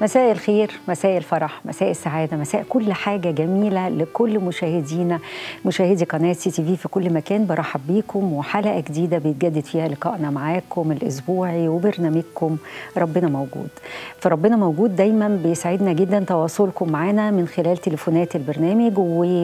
مساء الخير مساء الفرح مساء السعادة مساء كل حاجة جميلة لكل مشاهدينا مشاهدي قناة سي تي في في كل مكان برحب بيكم وحلقة جديدة بيتجدد فيها لقائنا معاكم الأسبوعي وبرنامجكم ربنا موجود فربنا موجود دايما بيسعدنا جدا تواصلكم معنا من خلال تليفونات البرنامج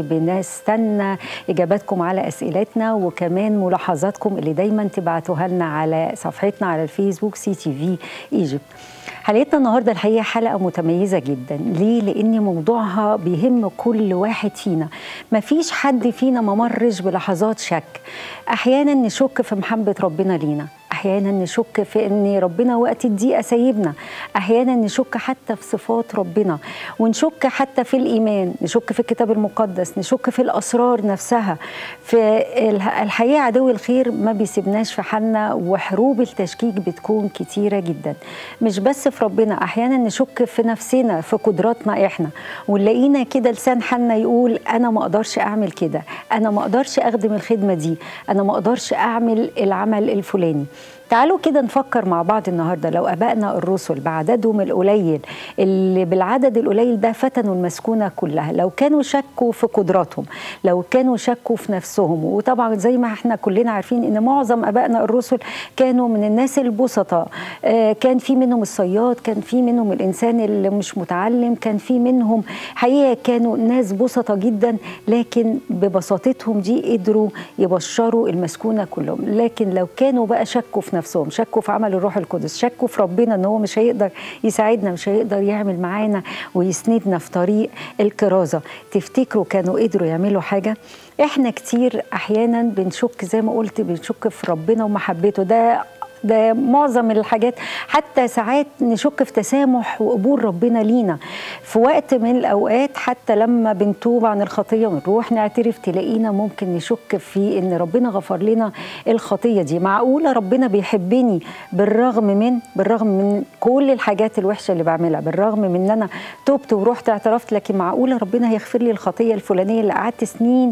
وبنستنى إجاباتكم على أسئلتنا وكمان ملاحظاتكم اللي دايما تبعتوها لنا على صفحتنا على الفيسبوك سي تي في ايجيبت حلقتنا النهارده الحقيقه حلقه متميزه جدا ليه لان موضوعها بيهم كل واحد فينا مفيش حد فينا ما مرش بلحظات شك احيانا نشك في محبه ربنا لينا احيانا نشك في ان ربنا وقت الضيقه سايبنا احيانا نشك حتى في صفات ربنا ونشك حتى في الايمان نشك في الكتاب المقدس نشك في الاسرار نفسها في الحقيقه عدو الخير ما بيسيبناش في حالنا وحروب التشكيك بتكون كتيره جدا مش بس في ربنا احيانا نشك في نفسنا في قدراتنا احنا ونلاقينا كده لسان حالنا يقول انا ما اقدرش اعمل كده انا ما اقدرش اخدم الخدمه دي انا ما اقدرش اعمل العمل الفلاني تعالوا كده نفكر مع بعض النهارده لو ابائنا الرسل بعددهم القليل اللي بالعدد القليل ده فتنوا المسكونه كلها لو كانوا شكوا في قدراتهم لو كانوا شكوا في نفسهم وطبعا زي ما احنا كلنا عارفين ان معظم ابائنا الرسل كانوا من الناس البسطاء آه كان في منهم الصياد كان في منهم الانسان اللي مش متعلم كان في منهم حقيقه كانوا ناس بسطاء جدا لكن ببساطتهم دي قدروا يبشروا المسكونه كلهم لكن لو كانوا بقى شكوا في نفسهم شكوا في عمل الروح القدس شكوا في ربنا ان هو مش هيقدر يساعدنا مش هيقدر يعمل معانا ويسندنا في طريق الكرازه تفتكروا كانوا قدروا يعملوا حاجه احنا كتير احيانا بنشك زي ما قلت بنشك في ربنا ومحبته ده ده معظم الحاجات حتى ساعات نشك في تسامح وقبول ربنا لينا في وقت من الاوقات حتى لما بنتوب عن الخطيه ونروح نعترف تلاقينا ممكن نشك في ان ربنا غفر لنا الخطيه دي معقوله ربنا بيحبني بالرغم من بالرغم من كل الحاجات الوحشه اللي بعملها بالرغم من ان انا تبت ورحت اعترفت لكن معقوله ربنا هيغفر لي الخطيه الفلانيه اللي قعدت سنين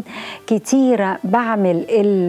كتيره بعمل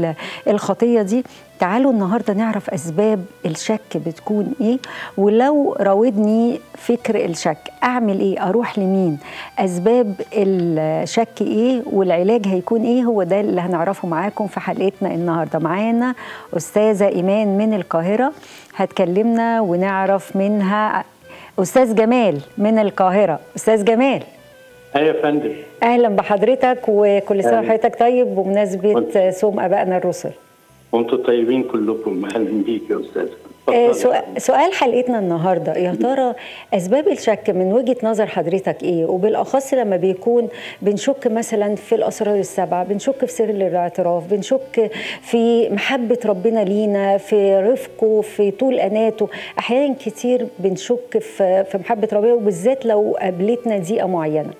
الخطيه دي تعالوا النهارده نعرف اسباب الشك بتكون ايه ولو راودني فكر الشك اعمل ايه اروح لمين اسباب الشك ايه والعلاج هيكون ايه هو ده اللي هنعرفه معاكم في حلقتنا النهارده معانا استاذه ايمان من القاهره هتكلمنا ونعرف منها استاذ جمال من القاهره استاذ جمال ايوه يا فندم اهلا بحضرتك وكل سنه وحضرتك طيب بمناسبه صوم ابائنا الرسل وانتم طيبين كلكم اهلا بيك يا استاذ آه سؤال حلقتنا النهارده يا ترى اسباب الشك من وجهه نظر حضرتك ايه وبالاخص لما بيكون بنشك مثلا في الاسرار السبعه بنشك في سر الاعتراف بنشك في محبه ربنا لينا في رفقه في طول اناته احيانا كتير بنشك في في محبه ربنا وبالذات لو قابلتنا ضيقه معينه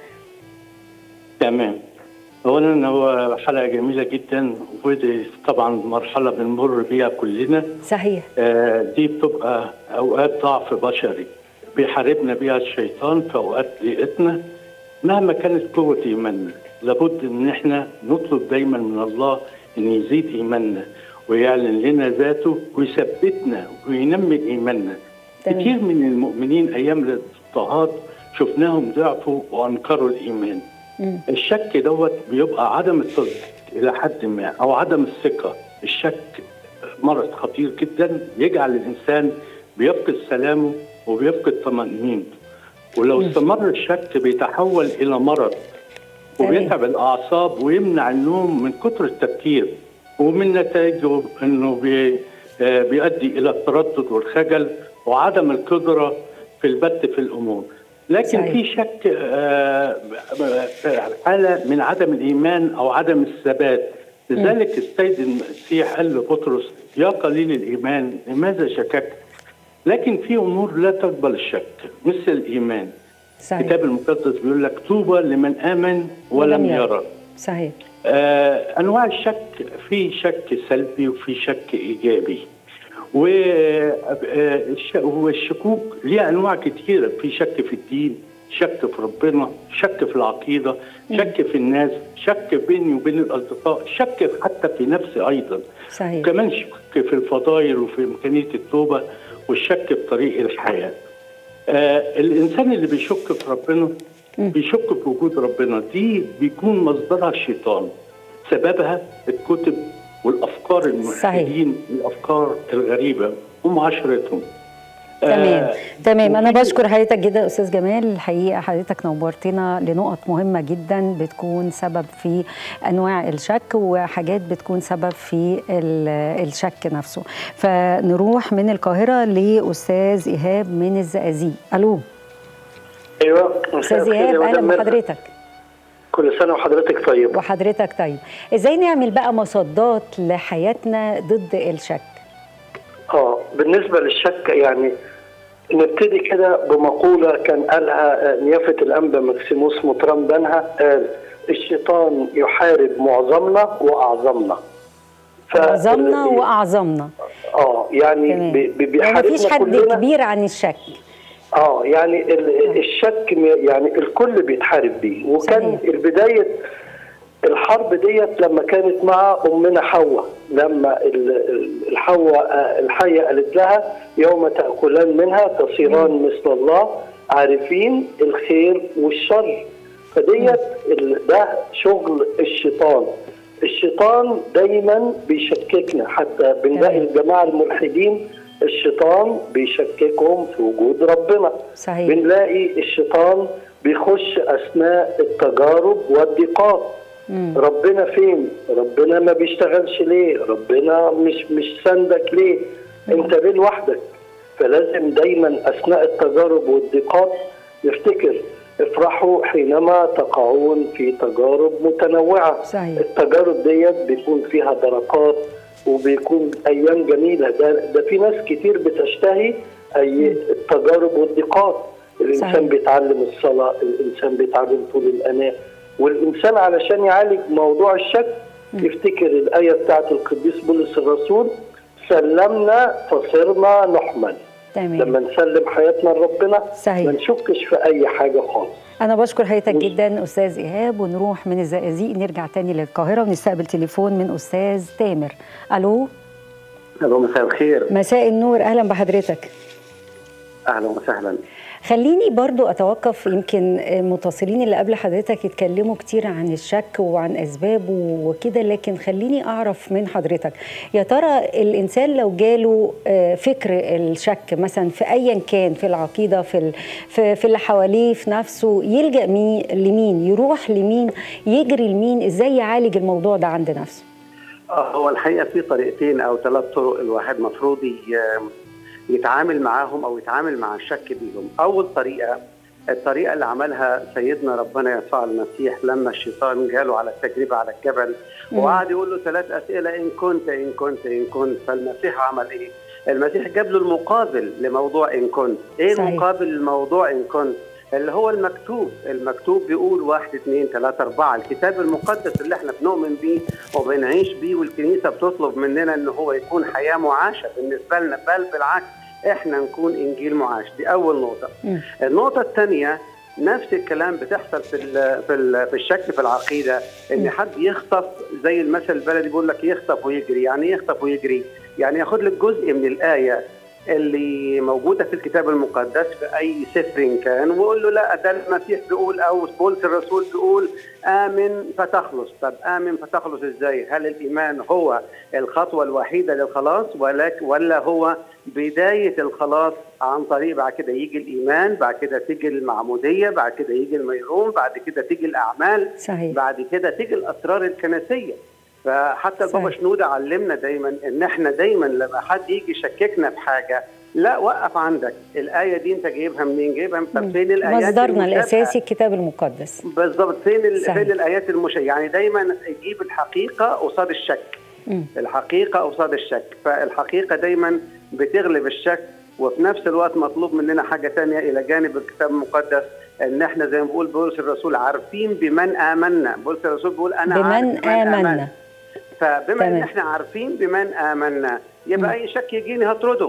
تمام اولا هو حلقه جميله جدا ودي طبعا مرحله بنمر بيها كلنا صحيح آه دي بتبقى اوقات ضعف بشري بيحاربنا بيها الشيطان في اوقات ضيقتنا مهما كانت قوه ايماننا لابد ان احنا نطلب دايما من الله ان يزيد ايماننا ويعلن لنا ذاته ويثبتنا وينمي ايماننا تمام. كتير من المؤمنين ايام الاضطهاد شفناهم ضعفوا وانكروا الايمان مم. الشك دوت بيبقى عدم التصديق الى حد ما او عدم الثقه الشك مرض خطير جدا يجعل الانسان بيفقد سلامه وبيفقد طمانينته ولو استمر الشك بيتحول الى مرض وبيتعب الاعصاب ويمنع النوم من كتر التفكير ومن نتائجه انه بي آه بيؤدي الى التردد والخجل وعدم القدره في البت في الامور لكن صحيح. في شك آه حاله من عدم الايمان او عدم الثبات لذلك السيد المسيح قال لبطرس يا قليل الايمان لماذا شككت؟ لكن في امور لا تقبل الشك مثل الايمان صحيح الكتاب المقدس بيقول لك طوبى لمن امن ولم يرى صحيح آه انواع الشك في شك سلبي وفي شك ايجابي والشكوك ليها انواع كتيره في شك في الدين شك في ربنا شك في العقيده شك في الناس شك بيني وبين الاصدقاء شك حتى في نفسي ايضا صحيح وكمان شك في الفضائل وفي امكانيه التوبه والشك في طريق الحياه آه الانسان اللي بيشك في ربنا بيشك في وجود ربنا دي بيكون مصدرها الشيطان سببها الكتب والافكار الملحدين والافكار الغريبه ومعاشرتهم تمام آه تمام انا بشكر حضرتك جدا استاذ جمال الحقيقه حضرتك نورتنا لنقط مهمه جدا بتكون سبب في انواع الشك وحاجات بتكون سبب في الشك نفسه فنروح من القاهره لاستاذ ايهاب من الزقازيق الو ايوه استاذ ايهاب اهلا بحضرتك كل سنه وحضرتك طيب وحضرتك طيب ازاي نعمل بقى مصدات لحياتنا ضد الشك اه بالنسبه للشك يعني نبتدي كده بمقوله كان قالها نيافه الانبا مكسيموس مطران بنها قال الشيطان يحارب معظمنا واعظمنا معظمنا واعظمنا اه يعني بيحاربنا يعني مفيش حد كلنا. كبير عن الشك اه يعني الشك يعني الكل بيتحارب بيه وكان صحيح. البدايه الحرب ديت لما كانت مع امنا حواء لما الحواء الحيه قالت لها يوم تاكلان منها تصيران مثل الله عارفين الخير والشر فديت ده شغل الشيطان الشيطان دايما بيشككنا حتى بنلاقي الجماعه الملحدين الشيطان بيشككهم في وجود ربنا صحيح. بنلاقي الشيطان بيخش اثناء التجارب والضيقات ربنا فين؟ ربنا ما بيشتغلش ليه؟ ربنا مش مش سندك ليه؟ انت ليه لوحدك؟ فلازم دايما اثناء التجارب والضيقات نفتكر افرحوا حينما تقعون في تجارب متنوعه صحيح. التجارب ديت بيكون فيها دركات وبيكون ايام جميله ده ده في ناس كتير بتشتهي اي التجارب والضيقات الانسان صحيح. بيتعلم الصلاه الانسان بيتعلم طول الاناه والانسان علشان يعالج موضوع الشك يفتكر الايه بتاعت القديس بولس الرسول سلمنا فصرنا نحمل تمام. لما نسلم حياتنا لربنا صحيح. ما نشكش في اي حاجه خالص انا بشكر حضرتك جدا استاذ ايهاب ونروح من الزقازيق نرجع تاني للقاهره ونستقبل تليفون من استاذ تامر الو الو مساء الخير مساء النور اهلا بحضرتك اهلا وسهلا خليني برضو أتوقف يمكن المتصلين اللي قبل حضرتك يتكلموا كتير عن الشك وعن أسبابه وكده لكن خليني أعرف من حضرتك يا ترى الإنسان لو جاله فكر الشك مثلا في أيا كان في العقيدة في, في اللي حواليه في نفسه يلجأ مين لمين يروح لمين يجري لمين إزاي يعالج الموضوع ده عند نفسه هو الحقيقة في طريقتين أو ثلاث طرق الواحد مفروض يتعامل معاهم او يتعامل مع الشك بيهم اول طريقه الطريقه اللي عملها سيدنا ربنا يسوع المسيح لما الشيطان جاله على التجربه على الجبل وقعد يقول له ثلاث اسئله ان كنت ان كنت ان كنت فالمسيح عمل ايه؟ المسيح جاب له المقابل لموضوع ان كنت، ايه صحيح. المقابل لموضوع ان كنت؟ اللي هو المكتوب، المكتوب بيقول واحد اثنين ثلاثة أربعة، الكتاب المقدس اللي احنا بنؤمن بيه وبنعيش بيه والكنيسة بتطلب مننا إن هو يكون حياة معاشة بالنسبة لنا بل بالعكس احنا نكون انجيل معاش دي اول نقطه م. النقطه الثانيه نفس الكلام بتحصل في ال في ال في الشك في العقيده ان م. حد يخطف زي المثل البلدي بيقول لك يخطف ويجري يعني ايه يخطف ويجري يعني ياخد لك جزء من الايه اللي موجوده في الكتاب المقدس في اي سفر كان ويقول له لا ده المسيح بيقول او بولس الرسول بيقول امن فتخلص طب امن فتخلص ازاي هل الايمان هو الخطوه الوحيده للخلاص ولا ولا هو بدايه الخلاص عن طريق بعد كده يجي الايمان بعد كده تيجي المعموديه بعد كده يجي الميرون بعد كده تيجي الاعمال صحيح. بعد كده تيجي الاسرار الكنسيه فحتى البابا شنوده علمنا دايما ان احنا دايما لما حد يجي يشككنا في حاجه لا وقف عندك الايه دي انت جايبها منين جايبها طب فين الايات مصدرنا الاساسي الكتاب المقدس بالظبط فين ال... فين الايات المشية يعني دايما يجيب الحقيقه قصاد الشك م. الحقيقه قصاد الشك فالحقيقه دايما بتغلب الشك وفي نفس الوقت مطلوب مننا حاجه ثانيه الى جانب الكتاب المقدس ان احنا زي ما بيقول بولس الرسول عارفين بمن امنا بولس الرسول بيقول انا بمن عارف بمن امنا آمن. فبما ان تمام. احنا عارفين بمن امنا يبقى اي شك يجيني هطرده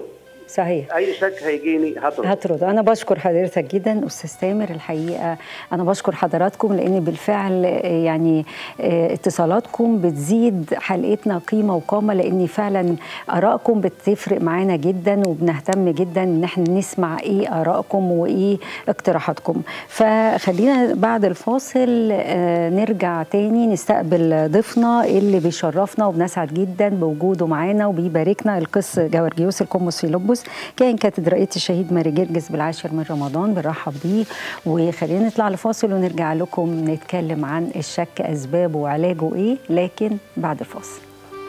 صحيح اي شك هيجيني هطرد هطرد انا بشكر حضرتك جدا استاذ تامر الحقيقه انا بشكر حضراتكم لان بالفعل آه، يعني آه، اتصالاتكم بتزيد حلقتنا قيمه وقامه لان فعلا ارائكم بتفرق معانا جدا وبنهتم جدا ان احنا نسمع ايه ارائكم وايه اقتراحاتكم فخلينا بعد الفاصل آه، نرجع تاني نستقبل ضيفنا اللي بيشرفنا وبنسعد جدا بوجوده معانا وبيباركنا القس جورجيوس القمص فيلبس كان كاتدرائية الشهيد ماري جرجس بالعاشر من رمضان بنرحب بيه وخلينا نطلع لفاصل ونرجع لكم نتكلم عن الشك اسبابه وعلاجه ايه لكن بعد الفاصل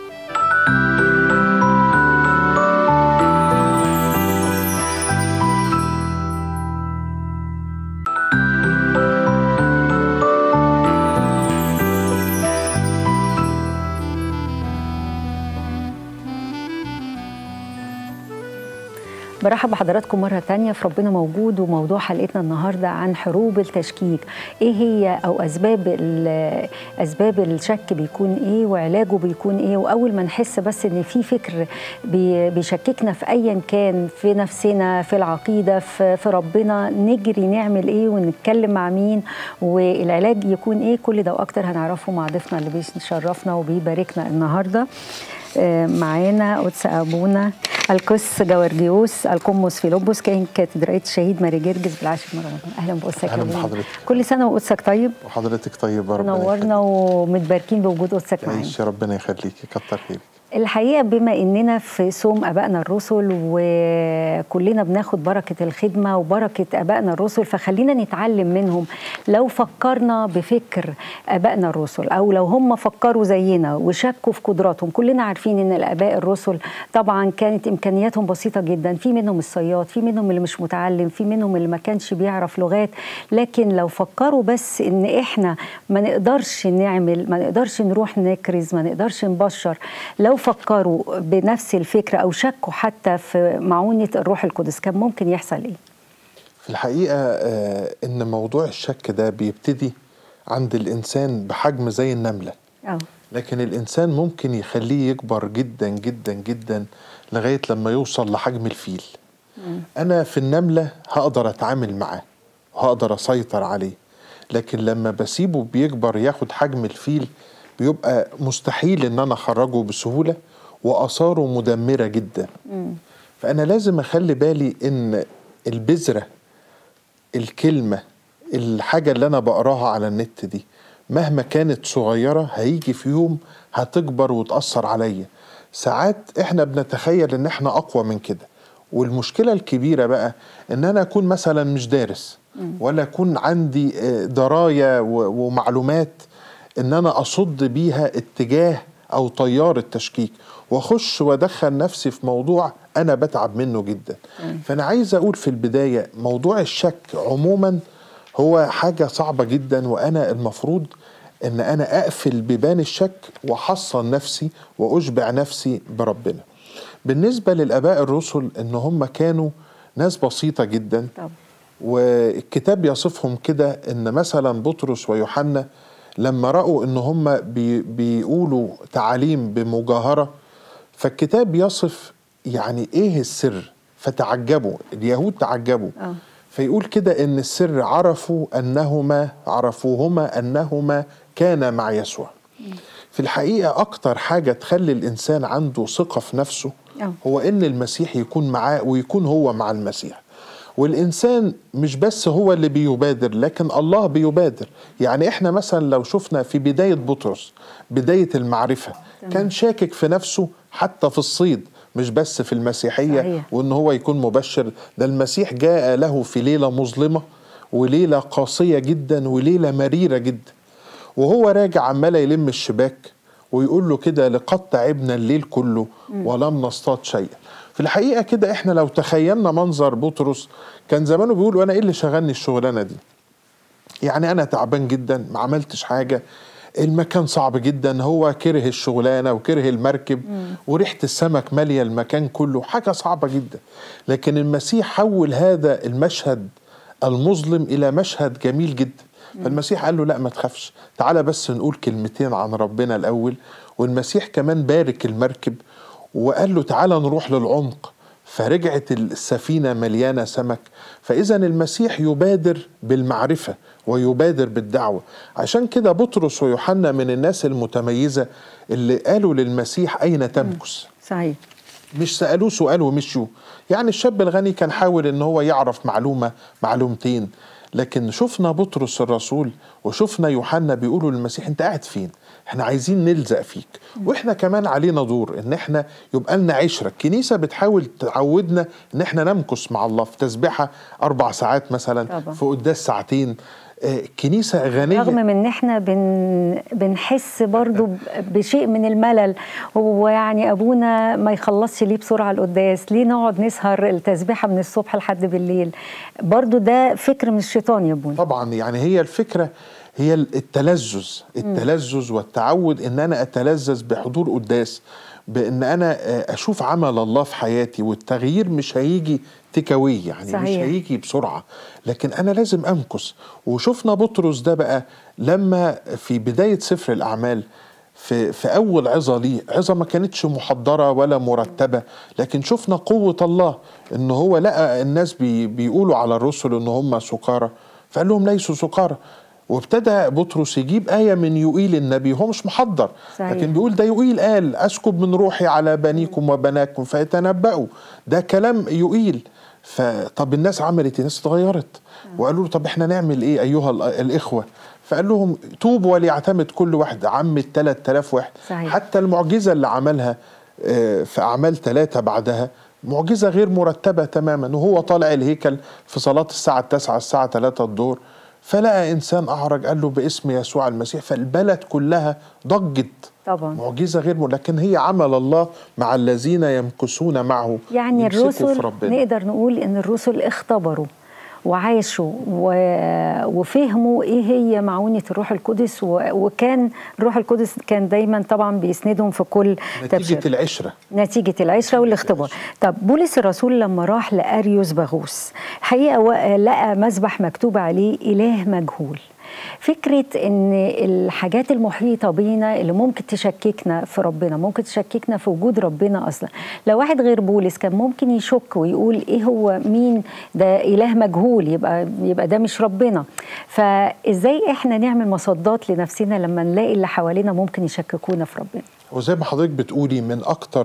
برحب بحضراتكم مرة تانية في ربنا موجود وموضوع حلقتنا النهاردة عن حروب التشكيك ايه هي او اسباب ال- اسباب الشك بيكون ايه وعلاجه بيكون ايه واول ما نحس بس ان في فكر بي- بيشككنا في ايا كان في نفسنا في العقيدة في, في ربنا نجري نعمل ايه ونتكلم مع مين والعلاج يكون ايه كل ده واكتر هنعرفه مع ضيفنا اللي بيشرفنا وبيباركنا النهارده آه، معانا قدس ابونا القس جورجيوس القمص فيلبس كان كاتدرائية الشهيد ماري جرجس بالعاشر من رمضان اهلا بقدسك يا أهلاً أبونا. بحضرتك. كل سنه وقدسك طيب وحضرتك طيبة ربنا نورنا ومتباركين بوجود قدسك معانا يعيش ربنا يخليكي كتر خيرك الحقيقه بما اننا في صوم ابائنا الرسل وكلنا بناخد بركه الخدمه وبركه ابائنا الرسل فخلينا نتعلم منهم لو فكرنا بفكر ابائنا الرسل او لو هم فكروا زينا وشكوا في قدراتهم كلنا عارفين ان الاباء الرسل طبعا كانت امكانياتهم بسيطه جدا في منهم الصياد في منهم اللي مش متعلم في منهم اللي ما كانش بيعرف لغات لكن لو فكروا بس ان احنا ما نقدرش نعمل ما نقدرش نروح نكرز ما نقدرش نبشر لو فكروا بنفس الفكره او شكوا حتى في معونه الروح القدس كان ممكن يحصل ايه في الحقيقة آه، إن موضوع الشك ده بيبتدي عند الإنسان بحجم زي النملة اه لكن الإنسان ممكن يخليه يكبر جدا جدا جدا لغاية لما يوصل لحجم الفيل أنا في النملة هقدر أتعامل معاه وهقدر أسيطر عليه لكن لما بسيبه بيكبر ياخد حجم الفيل بيبقى مستحيل إن أنا أخرجه بسهولة وآثاره مدمرة جدا فأنا لازم أخلي بالي إن البذرة الكلمة الحاجة اللي أنا بقراها على النت دي مهما كانت صغيرة هيجي في يوم هتكبر وتأثر عليا ساعات احنا بنتخيل ان احنا اقوى من كده والمشكلة الكبيرة بقى ان انا اكون مثلا مش دارس ولا اكون عندي آه، دراية و- ومعلومات ان انا اصد بيها اتجاه او تيار التشكيك واخش وادخل نفسي في موضوع انا بتعب منه جدا فانا عايز اقول في البدايه موضوع الشك عموما هو حاجه صعبه جدا وانا المفروض ان انا اقفل بيبان الشك واحصن نفسي واشبع نفسي بربنا بالنسبه للاباء الرسل ان هم كانوا ناس بسيطه جدا طب والكتاب يصفهم كده ان مثلا بطرس ويوحنا لما راوا ان هم بي بيقولوا تعاليم بمجاهره فالكتاب يصف يعني ايه السر فتعجبوا اليهود تعجبوا آه. فيقول كده ان السر عرفوا انهما عرفوهما انهما كانا مع يسوع في الحقيقه اكتر حاجه تخلي الانسان عنده ثقه في نفسه آه. هو ان المسيح يكون معاه ويكون هو مع المسيح والانسان مش بس هو اللي بيبادر لكن الله بيبادر يعني احنا مثلا لو شفنا في بدايه بطرس بدايه المعرفه كان شاكك في نفسه حتى في الصيد مش بس في المسيحيه صحيح. وان هو يكون مبشر ده المسيح جاء له في ليله مظلمه وليله قاسيه جدا وليله مريره جدا وهو راجع عمال يلم الشباك ويقول له كده لقد تعبنا الليل كله ولم نصطاد شيئا في الحقيقه كده احنا لو تخيلنا منظر بطرس كان زمانه بيقول وانا ايه اللي شغلني الشغلانه دي يعني انا تعبان جدا ما عملتش حاجه المكان صعب جدا هو كره الشغلانه وكره المركب وريحه السمك ماليه المكان كله حاجه صعبه جدا لكن المسيح حول هذا المشهد المظلم الى مشهد جميل جدا فالمسيح قال له لا ما تخافش تعالى بس نقول كلمتين عن ربنا الاول والمسيح كمان بارك المركب وقال له تعالى نروح للعمق فرجعت السفينة مليانة سمك فإذا المسيح يبادر بالمعرفة ويبادر بالدعوة عشان كده بطرس ويوحنا من الناس المتميزة اللي قالوا للمسيح أين تمكث صحيح مش سألوه سؤال ومشوا يعني الشاب الغني كان حاول ان هو يعرف معلومة معلومتين لكن شفنا بطرس الرسول وشفنا يوحنا بيقولوا للمسيح انت قاعد فين احنا عايزين نلزق فيك واحنا كمان علينا دور ان احنا يبقى لنا عشرة الكنيسة بتحاول تعودنا ان احنا نمكث مع الله في تسبيحة اربع ساعات مثلا طبعا. في قداس ساعتين آه، كنيسة غنية رغم من ان احنا بن بنحس برضو ب- بشيء من الملل هو يعني ابونا ما يخلصش ليه بسرعه القداس ليه نقعد نسهر التسبيحه من الصبح لحد بالليل برضو ده فكر من الشيطان يا ابونا طبعا يعني هي الفكرة هي التلذذ التلذذ والتعود ان انا اتلذذ بحضور قداس بان انا آه، اشوف عمل الله في حياتي والتغيير مش هيجي تكاوي يعني مش صحيح. هيجي بسرعة لكن انا لازم امكث وشفنا بطرس ده بقى لما في بداية سفر الاعمال في في اول عظه ليه عظه ما كانتش محضره ولا مرتبه لكن شفنا قوه الله ان هو لقى الناس بي بيقولوا على الرسل ان هم سكارى فقال لهم ليسوا سكارى وابتدى بطرس يجيب آية من يوئيل النبي هو مش محضر صحيح. لكن بيقول ده يوئيل قال أسكب من روحي على بنيكم وبناكم فيتنبأوا ده كلام يوئيل فطب الناس عملت الناس اتغيرت وقالوا له طب احنا نعمل ايه ايها ال- الاخوه فقال لهم توبوا وليعتمد كل واحد عمت 3000 واحد صحيح. حتى المعجزه اللي عملها آه، في اعمال ثلاثه بعدها معجزه غير مرتبه تماما وهو طالع الهيكل في صلاه الساعه 9 الساعه 3 الظهر فلقى انسان اعرج قال له باسم يسوع المسيح فالبلد كلها ضجت طبعا معجزه غير م... لكن هي عمل الله مع الذين يمكثون معه يعني يمسكوا في الرسل ربنا. نقدر نقول ان الرسل اختبروا وعاشوا و... وفهموا ايه هي معونة الروح القدس و... وكان الروح القدس كان دايما طبعا بيسندهم في كل نتيجه تبشير. العشره نتيجة العشرة والاختبار طب بولس الرسول لما راح لأريوس باغوس الحقيقة و- لقى مسبح مكتوب عليه إله مجهول فكرة ان الحاجات المحيطة بينا اللي ممكن تشككنا في ربنا ممكن تشككنا في وجود ربنا اصلا لو واحد غير بولس كان ممكن يشك ويقول ايه هو مين ده اله مجهول يبقى يبقى ده مش ربنا فازاي احنا نعمل مصدات لنفسنا لما نلاقي اللي حوالينا ممكن يشككونا في ربنا وزي ما حضرتك بتقولي من اكتر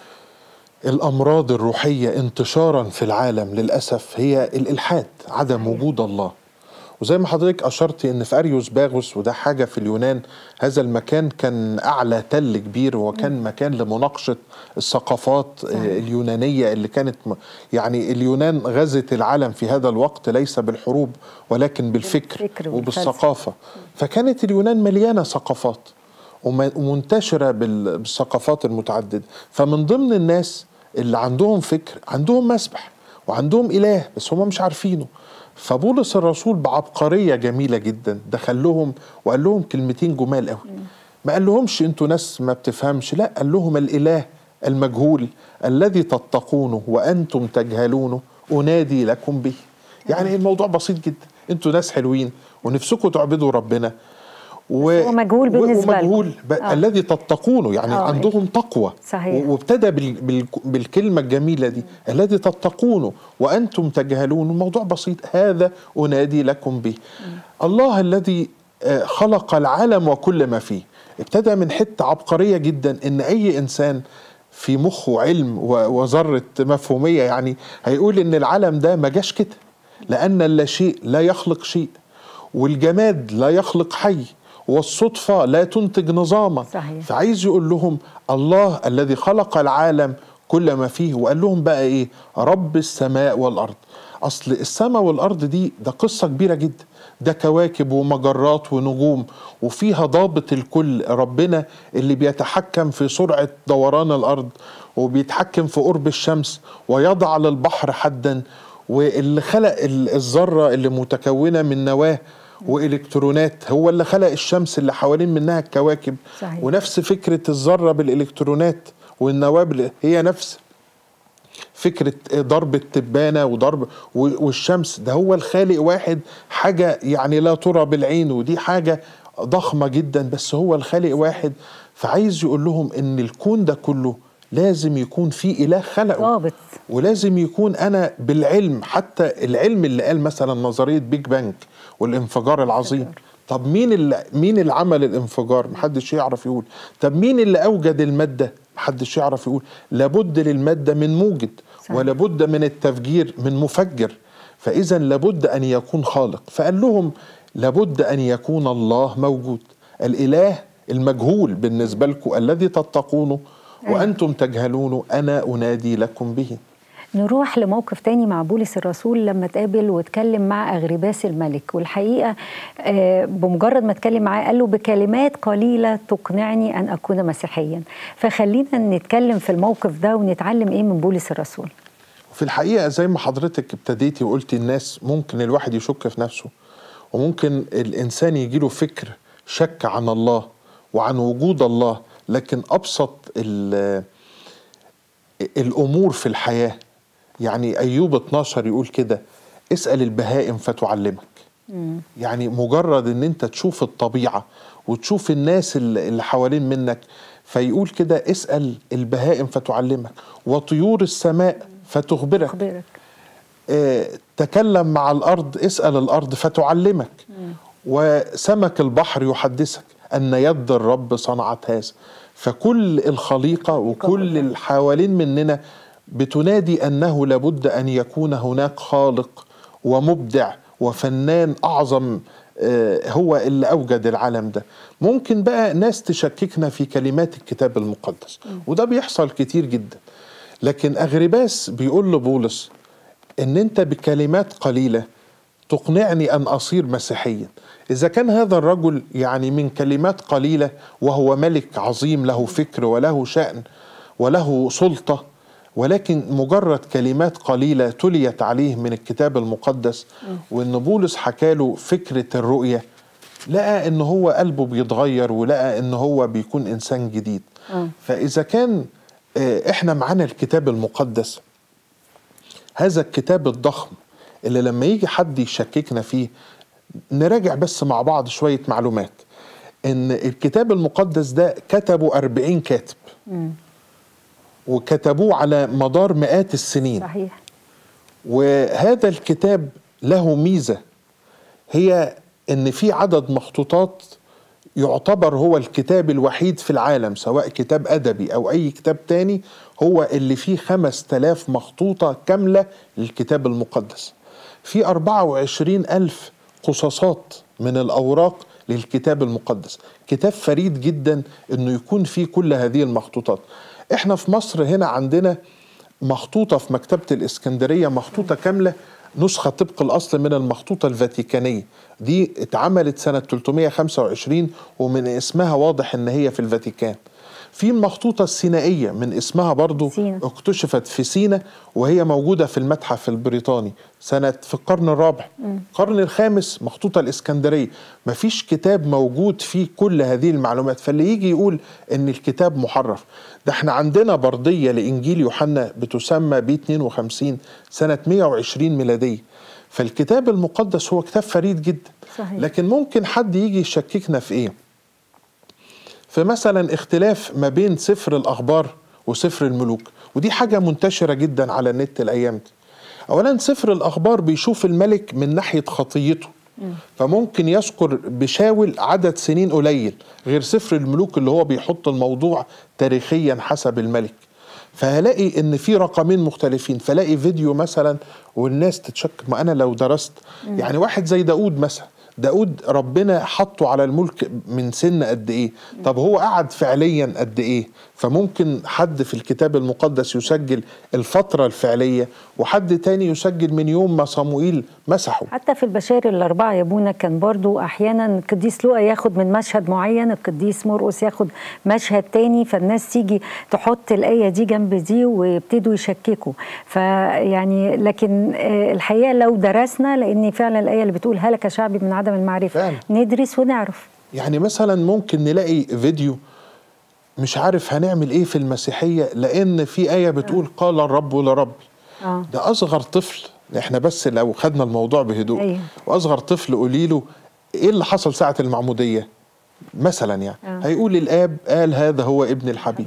الامراض الروحيه انتشارا في العالم للاسف هي الالحاد عدم وجود الله وزي ما حضرتك اشرتي ان في اريوس باغوس وده حاجه في اليونان هذا المكان كان اعلى تل كبير وكان مكان لمناقشه الثقافات آه، اليونانيه اللي كانت م- يعني اليونان غزت العالم في هذا الوقت ليس بالحروب ولكن بالفكر بالفكر والفلسفة. وبالثقافه فكانت اليونان مليانه ثقافات وم- ومنتشره بال- بالثقافات المتعدده فمن ضمن الناس اللي عندهم فكر عندهم مسبح وعندهم اله بس هم مش عارفينه فبولس الرسول بعبقريه جميله جدا دخل لهم وقال لهم كلمتين جمال قوي ما قال لهمش انتوا ناس ما بتفهمش لا قال لهم الاله المجهول الذي تتقونه وانتم تجهلونه انادي لكم به يعني الموضوع بسيط جدا انتوا ناس حلوين ونفسكم تعبدوا ربنا و... هو مجهول و- بالنسبة لكم. ومجهول ب... آه. الذي تتقونه يعني آه. عندهم تقوى صحيح. و- وابتدى بال... بال... بالكلمة الجميلة دي الذي تتقونه وأنتم تجهلون الموضوع بسيط هذا أنادي لكم به الله الذي آه، خلق العالم وكل ما فيه ابتدى من حتة عبقرية جدا إن أي إنسان في مخه علم و- وذرة مفهومية يعني هيقول إن العالم ده ما جاش كده لأن اللا شيء لا يخلق شيء والجماد لا يخلق حي والصدفة لا تنتج نظاما صحيح. فعايز يقول لهم الله الذي خلق العالم كل ما فيه وقال لهم بقى ايه رب السماء والارض اصل السماء والارض دي ده قصه كبيره جدا ده كواكب ومجرات ونجوم وفيها ضابط الكل ربنا اللي بيتحكم في سرعه دوران الارض وبيتحكم في قرب الشمس ويضع للبحر حدا واللي خلق ال- الذره اللي متكونه من نواه والكترونات هو اللي خلق الشمس اللي حوالين منها الكواكب صحيح. ونفس فكره الذره بالالكترونات والنواه بال- هي نفس فكره ضرب التبانه وضرب و- والشمس ده هو الخالق واحد حاجه يعني لا ترى بالعين ودي حاجه ضخمه جدا بس هو الخالق واحد فعايز يقول لهم ان الكون ده كله لازم يكون في اله خلقه ضابط ولازم يكون انا بالعلم حتى العلم اللي قال مثلا نظريه بيج بانج والانفجار العظيم طب مين اللي مين اللي عمل الانفجار محدش يعرف يقول طب مين اللي اوجد الماده محدش يعرف يقول لابد للماده من موجد صحيح. ولابد من التفجير من مفجر فاذا لابد ان يكون خالق فقال لهم لابد ان يكون الله موجود الاله المجهول بالنسبه لكم الذي تتقونه وانتم تجهلونه انا انادي لكم به نروح لموقف تاني مع بولس الرسول لما اتقابل واتكلم مع أغرباس الملك والحقيقة آه، بمجرد ما اتكلم معاه قال له بكلمات قليلة تقنعني أن أكون مسيحيا فخلينا نتكلم في الموقف ده ونتعلم إيه من بولس الرسول في الحقيقة زي ما حضرتك ابتديتي وقلتي الناس ممكن الواحد يشك في نفسه وممكن الإنسان يجيله فكر شك عن الله وعن وجود الله لكن أبسط ال- الأمور في الحياة يعني أيوب 12 يقول كده اسأل البهائم فتعلمك يعني مجرد ان انت تشوف الطبيعة وتشوف الناس اللي اللي حوالين منك فيقول كده اسأل البهائم فتعلمك وطيور السماء فتخبرك أخبرك آه، تكلم مع الأرض اسأل الأرض فتعلمك وسمك البحر يحدثك أن يد الرب صنعت هذا فكل الخليقة وكل اللي حوالين مننا بتنادي أنه لابد أن يكون هناك خالق ومبدع وفنان أعظم آه، هو اللي أوجد العالم ده ممكن بقى ناس تشككنا في كلمات الكتاب المقدس وده بيحصل كتير جدا لكن أغرباس بيقول لبولس ان انت بكلمات قليله تقنعني ان اصير مسيحيا اذا كان هذا الرجل يعني من كلمات قليله وهو ملك عظيم له فكر وله شان وله سلطه ولكن مجرد كلمات قليله تليت عليه من الكتاب المقدس وان بولس حكاله فكره الرؤيه لقى ان هو قلبه بيتغير ولقى ان هو بيكون انسان جديد آه. فاذا كان آه، احنا معانا الكتاب المقدس هذا الكتاب الضخم اللي لما يجي حد يشككنا فيه نراجع بس مع بعض شوية معلومات ان الكتاب المقدس ده كتبه أربعين كاتب وكتبوه على مدار مئات السنين صحيح وهذا الكتاب له ميزة هي ان في عدد مخطوطات يعتبر هو الكتاب الوحيد في العالم سواء كتاب أدبي أو أي كتاب تاني هو اللي فيه خمس تلاف مخطوطة كاملة للكتاب المقدس في 24 ألف قصاصات من الأوراق للكتاب المقدس كتاب فريد جدا أنه يكون فيه كل هذه المخطوطات احنا في مصر هنا عندنا مخطوطة في مكتبة الإسكندرية مخطوطة كاملة نسخة طبق الأصل من المخطوطة الفاتيكانية دي اتعملت سنة 325 ومن اسمها واضح ان هي في الفاتيكان في المخطوطة السينائية من اسمها برضو سينا. اكتشفت في سينا وهي موجودة في المتحف البريطاني سنة في القرن الرابع القرن الخامس مخطوطة الإسكندرية مفيش كتاب موجود فيه كل هذه المعلومات فاللي يجي يقول ان الكتاب محرف ده احنا عندنا بردية لإنجيل يوحنا بتسمى ب 52 سنة 120 ميلادية فالكتاب المقدس هو كتاب فريد جدا صحيح. لكن ممكن حد يجي يشككنا في ايه في مثلا اختلاف ما بين سفر الأخبار وسفر الملوك ودي حاجة منتشرة جدا على النت الأيام دي أولا سفر الأخبار بيشوف الملك من ناحية خطيته فممكن يذكر بشاول عدد سنين قليل غير سفر الملوك اللي هو بيحط الموضوع تاريخيا حسب الملك فهلاقي ان في رقمين مختلفين فلاقي فيديو مثلا والناس تتشكك ما انا لو درست يعني واحد زي داود مثلا داود ربنا حطه على الملك من سن قد ايه طب هو قعد فعليا قد ايه فممكن حد في الكتاب المقدس يسجل الفترة الفعلية وحد تاني يسجل من يوم ما صموئيل مسحه حتى في البشائر الأربعة يا ابونا كان برضو أحيانا القديس لوقا ياخد من مشهد معين القديس مرقس ياخد مشهد تاني فالناس تيجي تحط الآية دي جنب دي ويبتدوا يشككوا فيعني لكن آه، الحقيقة لو درسنا لأن فعلا الآية اللي بتقول هلك شعبي من عدم المعرفة فعلا. ندرس ونعرف يعني مثلا ممكن نلاقي فيديو مش عارف هنعمل ايه في المسيحية لان في آية بتقول قال الرب لربي آه. ده اصغر طفل احنا بس لو خدنا الموضوع بهدوء أيوه. واصغر طفل قولي له ايه اللي حصل ساعة المعمودية مثلا يعني آه. هيقول الاب قال هذا هو ابن الحبيب حبيب.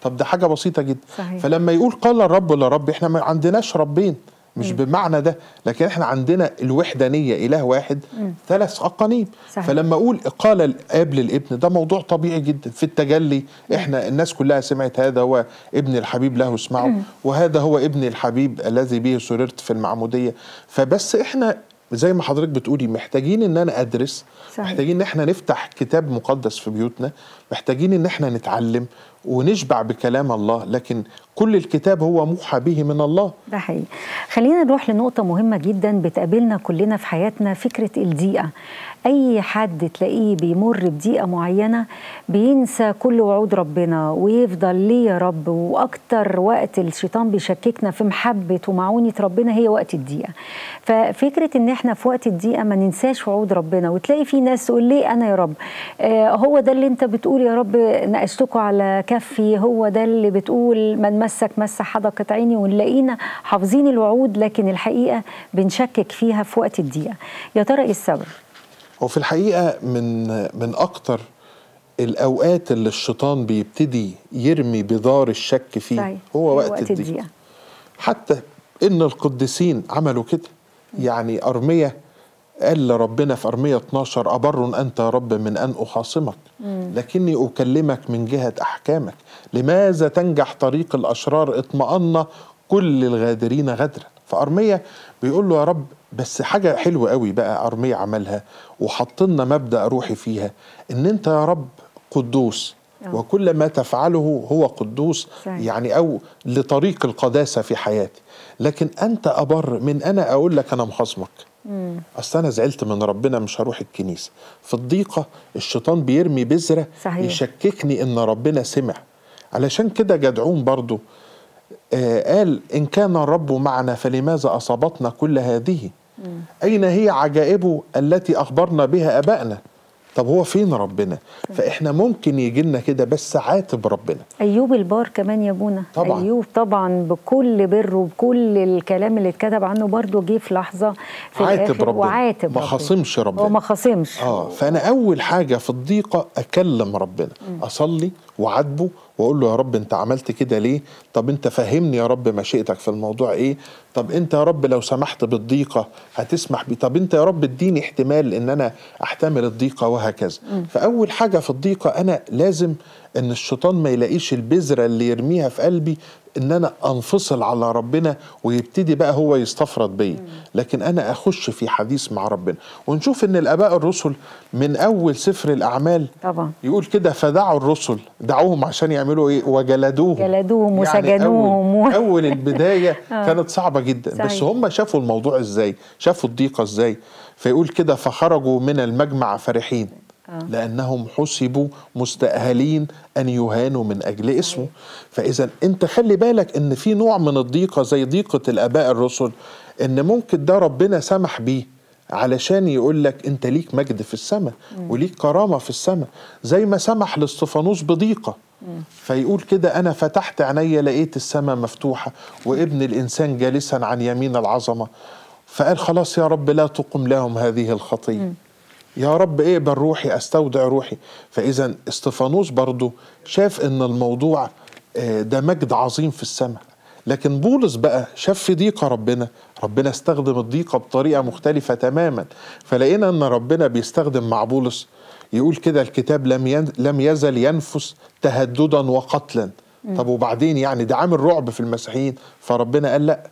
طب ده حاجه بسيطه جدا صحيح. فلما يقول قال الرب لرب احنا ما عندناش ربين مش بالمعنى ده لكن احنا عندنا الوحدانيه اله واحد ثلاث اقانيم صحيح. فلما اقول قال الاب للابن ده موضوع طبيعي جدا في التجلي احنا الناس كلها سمعت هذا هو ابن الحبيب له اسمعه وهذا هو ابن الحبيب الذي به سررت في المعموديه فبس احنا زي ما حضرتك بتقولي محتاجين ان انا ادرس صحيح. محتاجين ان احنا نفتح كتاب مقدس في بيوتنا محتاجين ان احنا نتعلم ونشبع بكلام الله لكن كل الكتاب هو موحى به من الله ده حقيقي خلينا نروح لنقطة مهمة جدا بتقابلنا كلنا في حياتنا فكرة الضيقة أي حد تلاقيه بيمر بضيقة معينة بينسى كل وعود ربنا ويفضل ليه يا رب وأكتر وقت الشيطان بيشككنا في محبة ومعونة ربنا هي وقت الضيقة ففكرة إن إحنا في وقت الضيقة ما ننساش وعود ربنا وتلاقي في ناس تقول ليه أنا يا رب آه هو ده اللي أنت بتقول يا رب ناقشتكوا على كفي هو ده اللي بتقول من مسك مس حدقة عيني ونلاقينا حافظين الوعود لكن الحقيقة بنشكك فيها في وقت الضيقة يا ترى إيه السبب؟ هو في الحقيقه من من اكتر الاوقات اللي الشيطان بيبتدي يرمي بذار الشك فيه صحيح. هو وقت, الضيق الضيقة حتى ان القديسين عملوا كده يعني ارميه قال لربنا في ارميه 12 ابر انت يا رب من ان اخاصمك لكني اكلمك من جهه احكامك لماذا تنجح طريق الاشرار اطمأن كل الغادرين غدرا فارميه بيقول له يا رب بس حاجه حلوه قوي بقى ارميه عملها وحط لنا مبدا روحي فيها ان انت يا رب قدوس آه. وكل ما تفعله هو قدوس صحيح. يعني او لطريق القداسه في حياتي لكن انت ابر من انا اقول لك انا مخاصمك اصل انا زعلت من ربنا مش هروح الكنيسه في الضيقه الشيطان بيرمي بذره صحيح. يشككني ان ربنا سمع علشان كده جدعون برضو آه قال ان كان الرب معنا فلماذا اصابتنا كل هذه اين هي عجائبه التي اخبرنا بها ابائنا طب هو فين ربنا فاحنا ممكن يجي لنا كده بس عاتب ربنا أيوب البار كمان يا بونا طبعاً. أيوب طبعا بكل بر وبكل الكلام اللي اتكتب عنه برضه جه في لحظة في عاتب الآخر ربنا. وعاتب ما ربنا. خاصمش ربنا. هو ما خاصمش اه فانا اول حاجه في الضيقه اكلم ربنا اصلي وعاتبه واقول له يا رب انت عملت كده ليه طب انت فهمني يا رب مشيئتك في الموضوع ايه طب انت يا رب لو سمحت بالضيقه هتسمح بي طب انت يا رب اديني احتمال ان انا احتمل الضيقه وهكذا فاول حاجه في الضيقه انا لازم ان الشيطان ما يلاقيش البذره اللي يرميها في قلبي ان انا انفصل على ربنا ويبتدي بقى هو يستفرد بيا لكن انا اخش في حديث مع ربنا ونشوف ان الاباء الرسل من اول سفر الاعمال طبعا يقول كده فدعوا الرسل دعوهم عشان يعملوا ايه وجلدوهم جلدوهم يعني وسجنوهم اول, و- أول البدايه آه. كانت صعبه جدا بس صحيح. هم شافوا الموضوع ازاي شافوا الضيقه ازاي فيقول كده فخرجوا من المجمع فرحين لانهم حسبوا مستاهلين ان يهانوا من اجل اسمه فاذا انت خلي بالك ان في نوع من الضيقه زي ضيقه الاباء الرسل ان ممكن ده ربنا سمح بيه علشان يقول لك انت ليك مجد في السماء وليك كرامه في السماء زي ما سمح لاستفانوس بضيقه فيقول كده انا فتحت عيني لقيت السماء مفتوحه وابن الانسان جالسا عن يمين العظمه فقال خلاص يا رب لا تقم لهم هذه الخطيه يا رب اقبل روحي استودع روحي فاذا استفانوس برضو شاف ان الموضوع آه، ده مجد عظيم في السماء لكن بولس بقى شاف في ضيقه ربنا ربنا استخدم الضيقه بطريقه مختلفه تماما فلقينا ان ربنا بيستخدم مع بولس يقول كده الكتاب لم ين... لم يزل ينفس تهددا وقتلا طب وبعدين يعني ده عامل رعب في المسيحيين فربنا قال لا